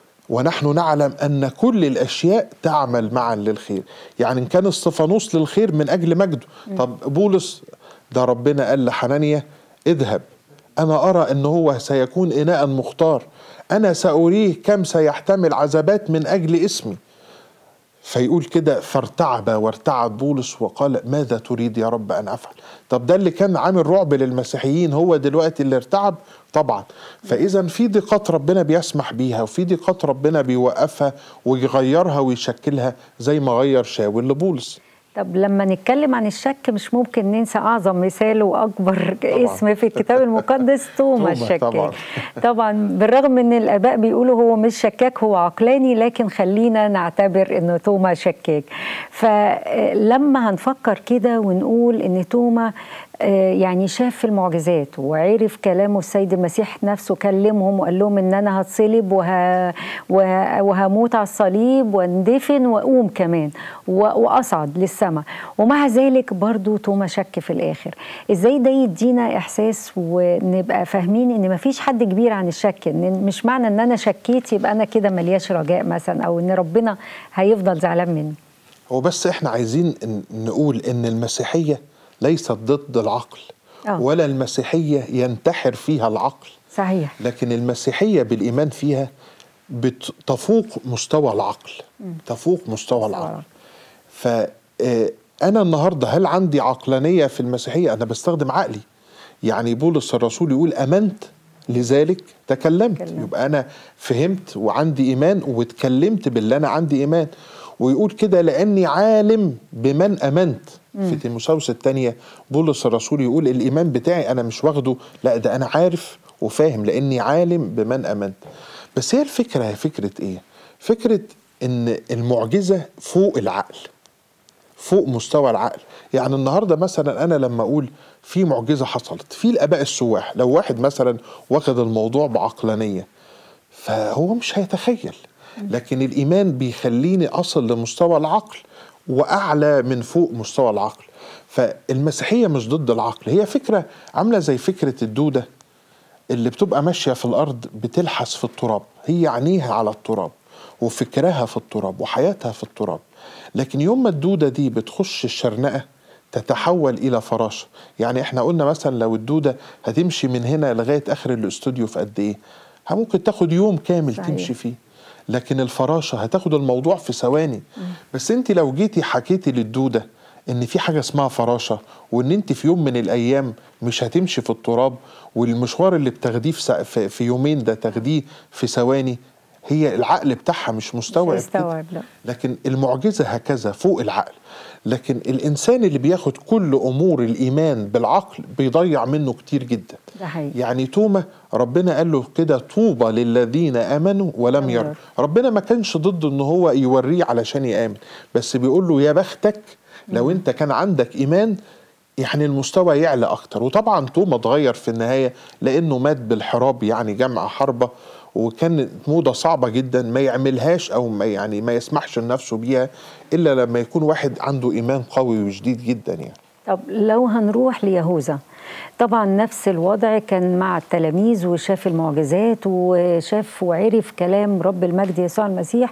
ونحن نعلم ان كل الاشياء تعمل معا للخير يعني ان كان استفانوس للخير من اجل مجده طب بولس ده ربنا قال لحنانيا اذهب انا ارى ان هو سيكون اناء مختار انا ساريه كم سيحتمل عذابات من اجل اسمي فيقول كده فارتعب وارتعب بولس وقال ماذا تريد يا رب ان افعل طب ده اللي كان عامل رعب للمسيحيين هو دلوقتي اللي ارتعب طبعا فاذا في ضيقات ربنا بيسمح بيها وفي ضيقات ربنا بيوقفها ويغيرها ويشكلها زي ما غير شاول لبولس طب لما نتكلم عن الشك مش ممكن ننسى اعظم مثال واكبر طبعاً. اسم في الكتاب المقدس توما توما الشكاك طبعاً. طبعا بالرغم ان الاباء بيقولوا هو مش شكاك هو عقلاني لكن خلينا نعتبر انه توما شكاك فلما هنفكر كده ونقول ان توما آه، يعني شاف المعجزات وعرف كلامه السيد المسيح نفسه كلمهم وقال لهم ان انا هتصلب وه... وه... وهموت على الصليب واندفن واقوم كمان و... واصعد للسماء ومع ذلك برضو توما شك في الاخر ازاي ده يدينا احساس ونبقى فاهمين ان مفيش حد كبير عن الشك ان مش معنى ان انا شكيت يبقى انا كده ملياش رجاء مثلا او ان ربنا هيفضل زعلان مني هو بس احنا عايزين ن- نقول ان المسيحيه ليست ضد العقل آه. ولا المسيحيه ينتحر فيها العقل صحيح لكن المسيحيه بالايمان فيها بت- تفوق مستوى العقل تفوق مستوى العقل فانا النهارده هل عندي عقلانيه في المسيحيه انا بستخدم عقلي يعني بولس الرسول يقول امنت لذلك تكلمت تكلمت. يبقى انا فهمت وعندي ايمان واتكلمت باللي انا عندي ايمان ويقول كده لاني عالم بمن امنت في تيموساوس الثانيه بولس الرسول يقول الايمان بتاعي انا مش واخده لا ده انا عارف وفاهم لاني عالم بمن امنت بس هي الفكره هي فكره ايه فكره ان المعجزه فوق العقل فوق مستوى العقل يعني النهارده مثلا انا لما اقول في معجزه حصلت في الاباء السواح لو واحد مثلا واخد الموضوع بعقلانيه فهو مش هيتخيل لكن الايمان بيخليني اصل لمستوى العقل واعلى من فوق مستوى العقل فالمسيحيه مش ضد العقل هي فكره عامله زي فكره الدوده اللي بتبقى ماشيه في الارض بتلحس في التراب هي عينيها على التراب وفكرها في التراب وحياتها في التراب لكن يوم ما الدوده دي بتخش الشرنقه تتحول الى فراشه يعني احنا قلنا مثلا لو الدوده هتمشي من هنا لغايه اخر الاستوديو في قد ايه ها ممكن تاخد يوم كامل صحيح. تمشي فيه لكن الفراشه هتاخد الموضوع في ثواني بس انت لو جيتي حكيتي للدوده ان في حاجه اسمها فراشه وان انت في يوم من الايام مش هتمشي في التراب والمشوار اللي بتاخديه في, سا- في في يومين ده تاخديه في ثواني هي العقل بتاعها مش مستوعب كده. هيستوعب، لا. لكن المعجزه هكذا فوق العقل لكن الانسان اللي بياخد كل امور الايمان بالعقل بيضيع منه كتير جدا ده حقيقي. يعني توما ربنا قال له كده طوبى للذين امنوا ولم لم يروا يروا. ربنا ما كانش ضد ان هو يوريه علشان يامن بس بيقول له يا بختك لو انت كان عندك ايمان يعني المستوى يعلى اكتر وطبعا توما اتغير في النهايه لانه مات بالحراب يعني جمع حربه وكانت موضه صعبه جدا ما يعملهاش او ما يعني ما يسمحش لنفسه بيها الا لما يكون واحد عنده ايمان قوي وشديد جدا يعني طب لو هنروح ليهوذا طبعا نفس الوضع كان مع التلاميذ وشاف المعجزات وشاف وعرف كلام رب المجد يسوع المسيح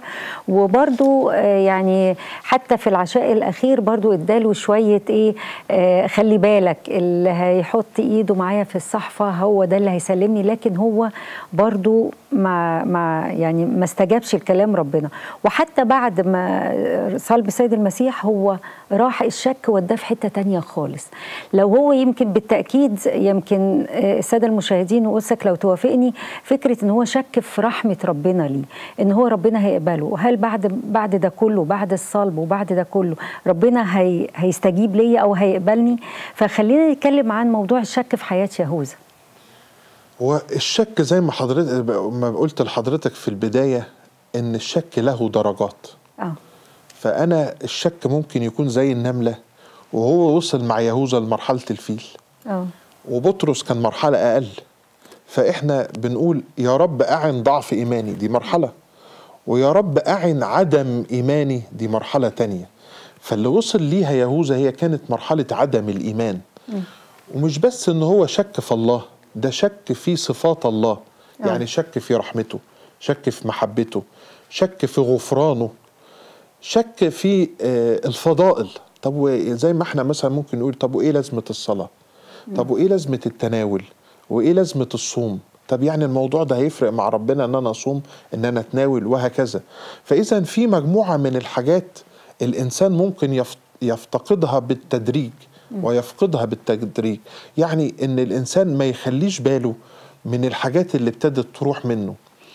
وبرضو آه، يعني حتى في العشاء الأخير برضو اداله شوية إيه آه، خلي بالك اللي هيحط إيده معايا في الصحفة هو ده اللي هيسلمني لكن هو برضو ما ما يعني ما استجابش لكلام ربنا وحتى بعد ما صلب السيد المسيح هو راح الشك وداه في حته تانية خالص لو هو يمكن بالتاكيد يمكن آه، الساده المشاهدين وقصك لو توافقني فكره ان هو شك في رحمه ربنا ليه ان هو ربنا هيقبله هل بعد بعد ده كله بعد الصلب وبعد ده كله ربنا هي هيستجيب ليا او هيقبلني فخلينا نتكلم عن موضوع الشك في حياه يهوذا هو الشك زي ما حضرتك ما قلت لحضرتك في البدايه ان الشك له درجات اه فانا الشك ممكن يكون زي النمله وهو وصل مع يهوذا لمرحله الفيل اه وبطرس كان مرحله اقل فاحنا بنقول يا رب اعن ضعف ايماني دي مرحله ويا رب اعن عدم ايماني دي مرحله تانية فاللي وصل ليها يهوذا هي كانت مرحله عدم الايمان ومش بس ان هو شك في الله ده شك في صفات الله آه. يعني شك في رحمته شك في محبته شك في غفرانه شك في آه، الفضائل طب وزي ما احنا مثلا ممكن نقول طب وايه لازمه الصلاه طب وايه لازمه التناول وايه لازمه الصوم طب يعني الموضوع ده هيفرق مع ربنا ان انا اصوم ان انا اتناول وهكذا فاذا في مجموعه من الحاجات الانسان ممكن يف- يفتقدها بالتدريج ويفقدها بالتدريج يعني ان الانسان ما يخليش باله من الحاجات اللي ابتدت تروح منه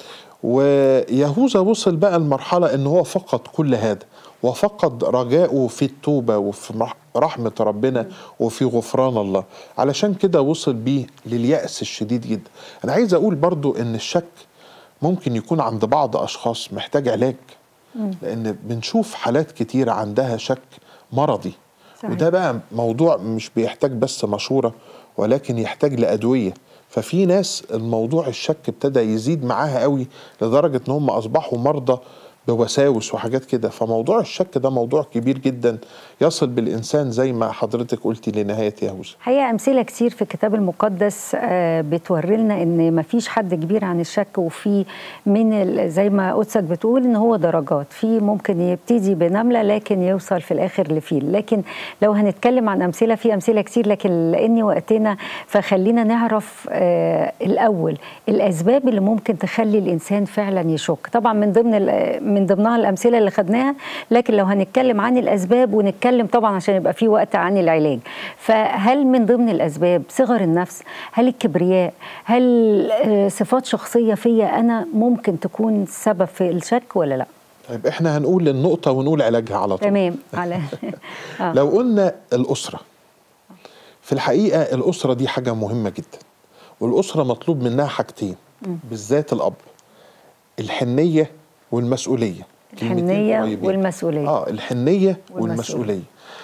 ويهوذا وصل بقى لمرحلة ان هو فقد كل هذا وفقد رجاءه في التوبة وفي مح- رحمة ربنا وفي غفران الله علشان كده وصل بيه لليأس الشديد جدا انا عايز اقول برضو ان الشك ممكن يكون عند بعض اشخاص محتاج علاج لان بنشوف حالات كتيرة عندها شك مرضي صحيح. وده بقى موضوع مش بيحتاج بس مشورة ولكن يحتاج لأدوية ففي ناس الموضوع الشك ابتدى يزيد معاها قوي لدرجة ان هم اصبحوا مرضى بوساوس وحاجات كده فموضوع الشك ده موضوع كبير جدا يصل بالإنسان زي ما حضرتك قلتي لنهاية يهوذا حقيقة أمثلة كتير في الكتاب المقدس آه، بتوري لنا إن مفيش حد كبير عن الشك وفي من ال- زي ما قدسك بتقول إن هو درجات في ممكن يبتدي بنملة لكن يوصل في الآخر لفيل لكن لو هنتكلم عن أمثلة في أمثلة كتير لكن لأن وقتنا فخلينا نعرف آه، الأول الأسباب اللي ممكن تخلي الإنسان فعلا يشك طبعا من ضمن ال- من ضمنها الأمثلة اللي خدناها لكن لو هنتكلم عن الأسباب ونتكلم طبعا عشان يبقى في وقت عن العلاج فهل من ضمن الأسباب صغر النفس هل الكبرياء هل آه، صفات شخصية فيا أنا ممكن تكون سبب في الشك ولا لا طيب احنا هنقول النقطة ونقول علاجها على طول تمام على آه. لو قلنا الأسرة في الحقيقة الأسرة دي حاجة مهمة جدا والأسرة مطلوب منها حاجتين بالذات الأب الحنية والمسؤولية كلمتين الحنية قريبين. والمسؤولية. اه الحنية والمسؤولية. والمسؤولية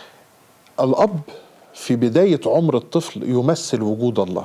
الأب في بداية عمر الطفل يمثل وجود الله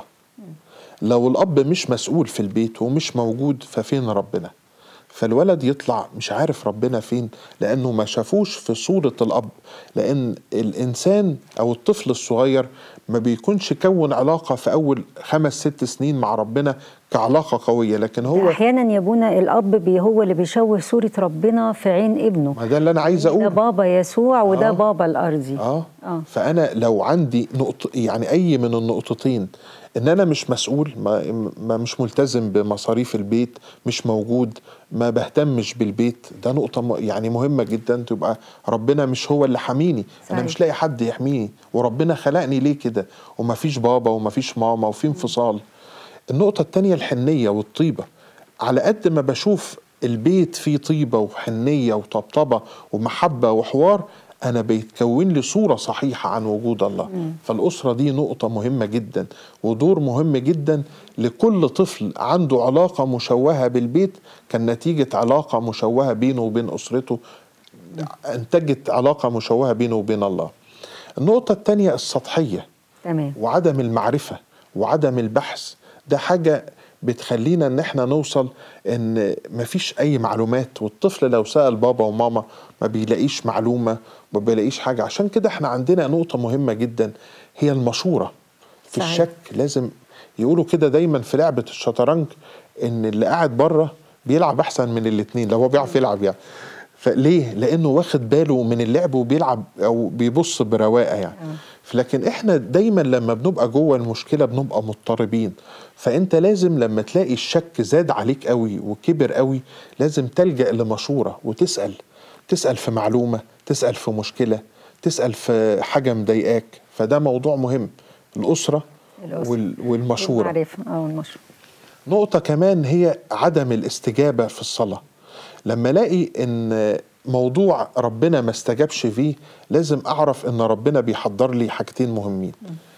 لو الأب مش مسؤول في البيت ومش موجود ففين ربنا فالولد يطلع مش عارف ربنا فين لأنه ما شافوش في صورة الأب لأن الإنسان أو الطفل الصغير ما بيكونش كون علاقة في أول خمس ست سنين مع ربنا كعلاقة قوية لكن هو احيانا يا ابونا الاب بي هو اللي بيشوه صوره ربنا في عين ابنه ما ده اللي أنا عايز ده أقوله بابا يسوع وده آه. بابا الارضي اه آه. فانا لو عندي نقطه يعني اي من النقطتين ان انا مش مسؤول ما, ما مش ملتزم بمصاريف البيت مش موجود ما بهتمش بالبيت ده نقطه م- يعني مهمه جدا تبقى ربنا مش هو اللي حميني انا صحيح. مش لاقي حد يحميني وربنا خلقني ليه كده ومفيش بابا ومفيش ماما وفي انفصال النقطه التانية الحنيه والطيبه على قد ما بشوف البيت فيه طيبه وحنيه وطبطبه ومحبه وحوار انا بيتكون لي صوره صحيحه عن وجود الله فالاسره دي نقطه مهمه جدا ودور مهم جدا لكل طفل عنده علاقه مشوهه بالبيت كان نتيجه علاقه مشوهه بينه وبين اسرته انتجت علاقه مشوهه بينه وبين الله النقطه الثانيه السطحيه تمام وعدم المعرفة وعدم البحث ده حاجة بتخلينا ان احنا نوصل ان مفيش اي معلومات والطفل لو سأل بابا وماما ما بيلاقيش معلومة ما بيلاقيش حاجة عشان كده احنا عندنا نقطة مهمة جدا هي المشورة في صحيح. الشك لازم يقولوا كده دايما في لعبة الشطرنج ان اللي قاعد بره بيلعب احسن من الاتنين لو هو بيعرف يلعب يعني فليه؟ لانه واخد باله من اللعب وبيلعب او بيبص برواقه يعني لكن احنا دايما لما بنبقى جوه المشكله بنبقى مضطربين فانت لازم لما تلاقي الشك زاد عليك قوي وكبر قوي لازم تلجا لمشوره وتسال تسال في معلومه تسال في مشكله تسال في حاجه مضايقاك فده موضوع مهم الاسره, الأسرة. وال- والمشوره المعرفة اه المشورة نقطة كمان هي عدم الاستجابة في الصلاة لما الاقي ان موضوع ربنا ما استجابش فيه لازم اعرف ان ربنا بيحضر لي حاجتين مهمين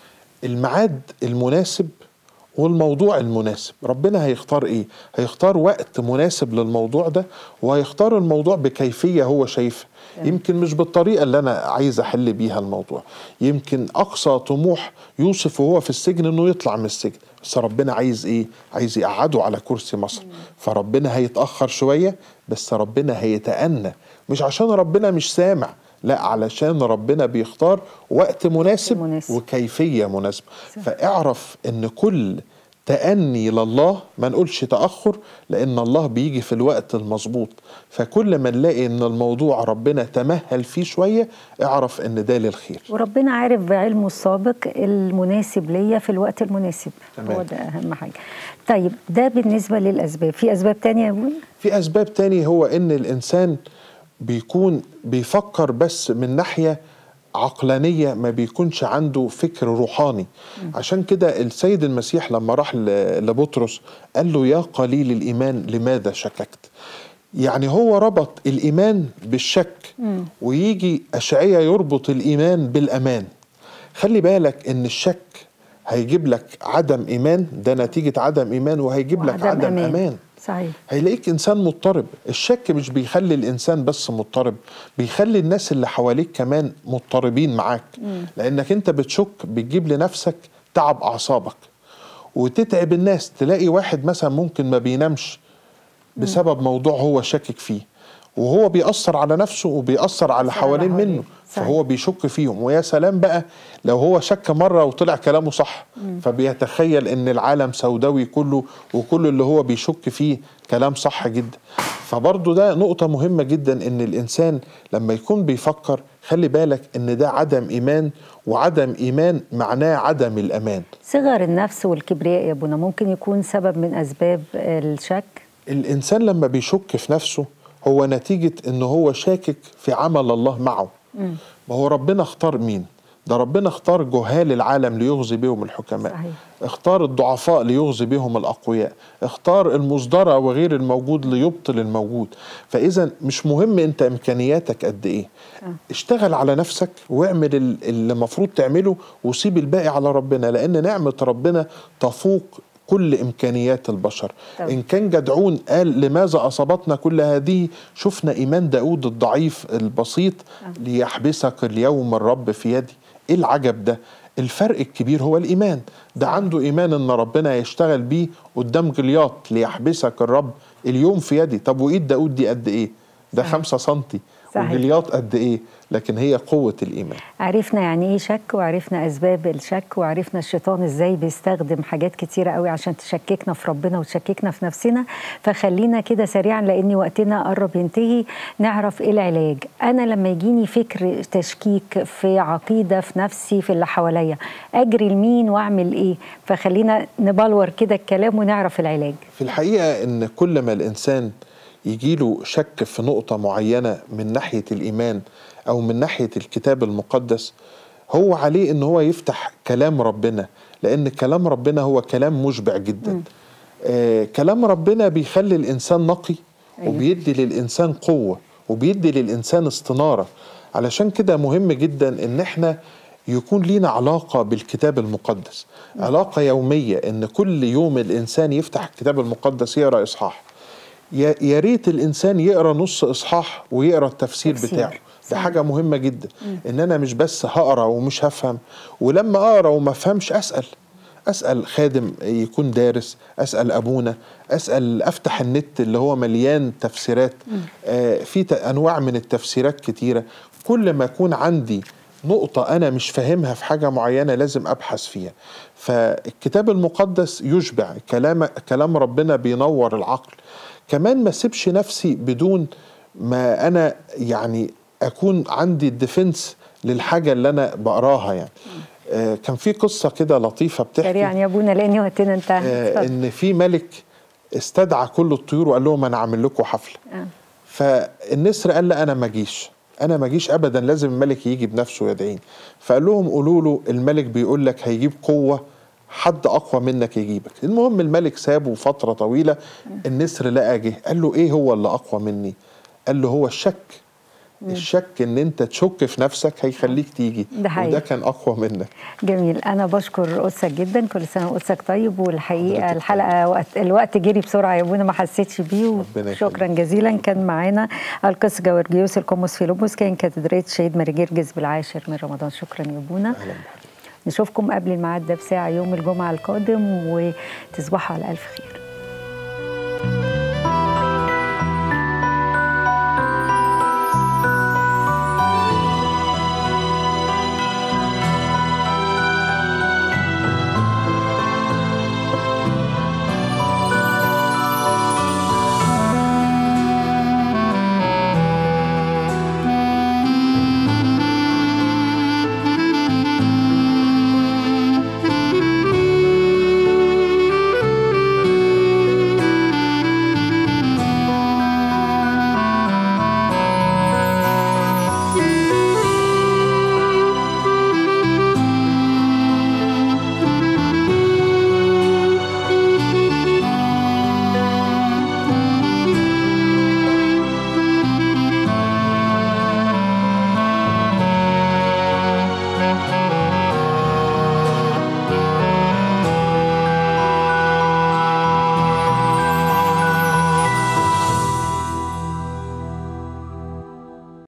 الميعاد المناسب والموضوع المناسب ربنا هيختار ايه هيختار وقت مناسب للموضوع ده وهيختار الموضوع بكيفية هو شايفها يمكن مش بالطريقة اللي أنا عايز أحل بيها الموضوع يمكن أقصى طموح يوسف وهو في السجن إنه يطلع من السجن بس ربنا عايز إيه عايز يقعده على كرسي مصر فربنا هيتأخر شوية بس ربنا هيتأنى مش عشان ربنا مش سامع لا علشان ربنا بيختار وقت مناسب, مناسب. وكيفية مناسبة فاعرف ان كل تأني لله ما نقولش تأخر لأن الله بيجي في الوقت المظبوط فكل ما نلاقي ان الموضوع ربنا تمهل فيه شوية اعرف ان ده للخير وربنا عارف بعلمه السابق المناسب ليا في الوقت المناسب تمام. هو ده اهم حاجه طيب ده بالنسبه للاسباب في اسباب تانية يا ابونا في أسباب تاني هو إن الإنسان بيكون بيفكر بس من ناحية عقلانية ما بيكونش عنده فكر روحاني عشان كده السيد المسيح لما راح ل- لبطرس قال له يا قليل الإيمان لماذا شككت يعني هو ربط الإيمان بالشك ويجي أشعية يربط الإيمان بالأمان خلي بالك إن الشك هيجيب لك عدم إيمان ده نتيجة عدم إيمان وهيجيب لك وعدم عدم أمان. أمان, أمان. صحيح هيلاقيك انسان مضطرب الشك مش بيخلي الانسان بس مضطرب بيخلي الناس اللي حواليك كمان مضطربين معاك لانك انت بتشك بتجيب لنفسك تعب اعصابك وتتعب الناس تلاقي واحد مثلا ممكن ما بينامش بسبب موضوع هو شاكك فيه وهو بيأثر على نفسه وبيأثر على بيأثر على حوالين حواليه. منه صحيح. فهو بيشك فيهم ويا سلام بقى لو هو شك مرة وطلع كلامه صح فبيتخيل ان العالم سوداوي كله وكل اللي هو بيشك فيه كلام صح جدا فبرضه ده نقطة مهمة جدا ان الانسان لما يكون بيفكر خلي بالك ان ده عدم ايمان وعدم ايمان معناه عدم الامان صغر النفس والكبرياء يا ابونا ممكن يكون سبب من اسباب الشك الانسان لما بيشك في نفسه هو نتيجه ان هو شاكك في عمل الله معه ما هو ربنا اختار مين ده ربنا اختار جهال العالم ليغزي بهم الحكماء صحيح. اختار الضعفاء ليغزي بهم الاقوياء اختار المصدر وغير الموجود ليبطل الموجود فاذا مش مهم انت امكانياتك قد ايه اشتغل على نفسك واعمل ال- اللي المفروض تعمله وسيب الباقي على ربنا لان نعمه ربنا تفوق كل امكانيات البشر طبعا. ان كان جدعون قال لماذا اصابتنا كل هذه شفنا ايمان داود الضعيف البسيط ليحبسك اليوم الرب في يدي ايه العجب ده الفرق الكبير هو الايمان ده عنده ايمان ان ربنا يشتغل بيه قدام جلياط ليحبسك الرب اليوم في يدي طب وايد داود دي قد ايه ده خمسة سنتي صحيح. وجلياط قد ايه لكن هي قوة الإيمان عرفنا يعني ايه شك وعرفنا اسباب الشك وعرفنا الشيطان ازاي بيستخدم حاجات كتيره قوي عشان تشككنا في ربنا وتشككنا في نفسنا فخلينا كده سريعا لان وقتنا قرب ينتهي نعرف ايه العلاج انا لما يجيني فكر تشكيك في عقيده في نفسي في اللي حواليا اجري لمين واعمل ايه فخلينا نبلور كده الكلام ونعرف العلاج في الحقيقة إن كل ما الإنسان يجيله شك في نقطة معينة من ناحية الإيمان أو من ناحية الكتاب المقدس هو عليه إن هو يفتح كلام ربنا لأن كلام ربنا هو كلام مشبع جدا آه كلام ربنا بيخلي الإنسان نقي أيوة. وبيدي للإنسان قوة وبيدي للإنسان استنارة علشان كده مهم جدا إن إحنا يكون لينا علاقة بالكتاب المقدس علاقة يومية إن كل يوم الإنسان يفتح الكتاب المقدس يقرأ إصحاح يا يا ريت الإنسان يقرأ نص إصحاح ويقرأ التفسير, تفسير. بتاعه ده صح. حاجة مهمة جدا إن أنا مش بس هقرأ ومش هفهم ولما أقرأ وما أفهمش أسأل أسأل خادم يكون دارس أسأل أبونا أسأل أفتح النت اللي هو مليان تفسيرات آه في ت- أنواع من التفسيرات كتيرة كل ما يكون عندي نقطة أنا مش فاهمها في حاجة معينة لازم أبحث فيها فالكتاب المقدس يشبع كلام كلام ربنا بينور العقل كمان ما سيبش نفسي بدون ما أنا يعني أكون عندي الديفنس للحاجة اللي أنا بقراها يعني آه كان في قصة كده لطيفة بتحكي سريعا يا ابونا لان وقتنا انتهى آه اتفضل. ان في ملك استدعى كل الطيور وقال لهم انا عامل لكم حفله آه. فالنسر قال لا انا ما اجيش انا ما اجيش ابدا لازم الملك يجي بنفسه ويدعيني فقال لهم قولوا له الملك بيقول لك هيجيب قوه حد اقوى منك يجيبك المهم الملك سابه فتره طويله النسر لقى جه قال له ايه هو اللي اقوى مني قال له هو الشك الشك ان انت تشك في نفسك هيخليك تيجي ده حقيقي. وده كان اقوى منك جميل انا بشكر قدسك جدا كل سنه وقدسك طيب والحقيقه حضرتك الحلقه وقت الوقت جري بسرعه يا ابونا ما حسيتش بيه ربنا شكرا يخليك. جزيلا كان معانا القس جورجيوس القمص فيلبس كان كاتدرائيه شهيد ماري جرجس بالعاشر من رمضان شكرا يا ابونا اهلا بحضرتك نشوفكم قبل الميعاد ده بساعه يوم الجمعه القادم وتصبحوا على الف خير